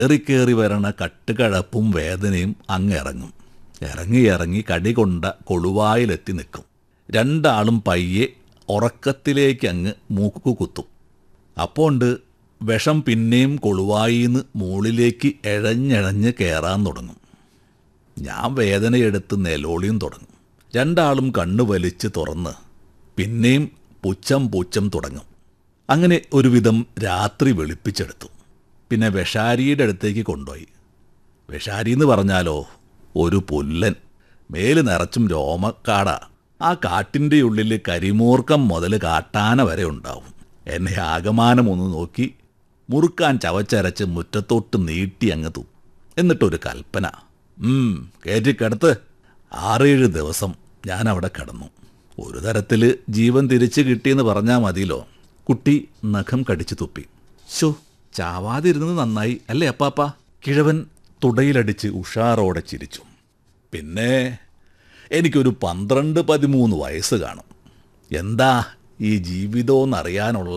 ഏറിക്കേറി വരണ കട്ടുകഴപ്പും വേദനയും അങ്ങ് ഇറങ്ങും ഇറങ്ങി ഇറങ്ങി കടി കൊണ്ട കൊളുവായിലെത്തി നിൽക്കും രണ്ടാളും പയ്യെ ഉറക്കത്തിലേക്ക് അങ്ങ് മൂക്കു കുത്തും അപ്പോണ്ട് വിഷം പിന്നെയും കൊളുവായിന്ന് മുകളിലേക്ക് എഴഞ്ഞെഴഞ്ഞ് കയറാൻ തുടങ്ങും ഞാൻ വേദനയെടുത്ത് നിലോളിയും തുടങ്ങും രണ്ടാളും കണ്ണു വലിച്ച് തുറന്ന് പിന്നെയും പുച്ഛം പുച്ഛം തുടങ്ങും അങ്ങനെ ഒരുവിധം രാത്രി വെളുപ്പിച്ചെടുത്തു പിന്നെ വിഷാരിയുടെ അടുത്തേക്ക് കൊണ്ടുപോയി വിഷാരി എന്ന് പറഞ്ഞാലോ ഒരു പുല്ലൻ മേല് നിറച്ചും രോമക്കാട ആ കാട്ടിൻ്റെ ഉള്ളിൽ കരിമൂർക്കം മുതൽ കാട്ടാന വരെ ഉണ്ടാവും എന്നെ ആകമാനം ഒന്ന് നോക്കി മുറുക്കാൻ ചവച്ചരച്ച് മുറ്റത്തോട്ട് നീട്ടി അങ്ങ് തു എന്നിട്ടൊരു കൽപ്പന ഉം കയറ്റിക്കടുത്ത് ആറേഴ് ദിവസം ഞാൻ അവിടെ കിടന്നു ഒരു തരത്തിൽ ജീവൻ തിരിച്ചു കിട്ടിയെന്ന് പറഞ്ഞാൽ മതിയല്ലോ കുട്ടി നഖം കടിച്ചു തുപ്പി ശോ ചാവാതിരുന്നത് നന്നായി അല്ലേ അപ്പാപ്പ കിഴവൻ തുടയിലടിച്ച് ഉഷാറോടെ ചിരിച്ചു പിന്നെ എനിക്കൊരു പന്ത്രണ്ട് പതിമൂന്ന് വയസ്സ് കാണും എന്താ ഈ ജീവിതമെന്നറിയാനുള്ള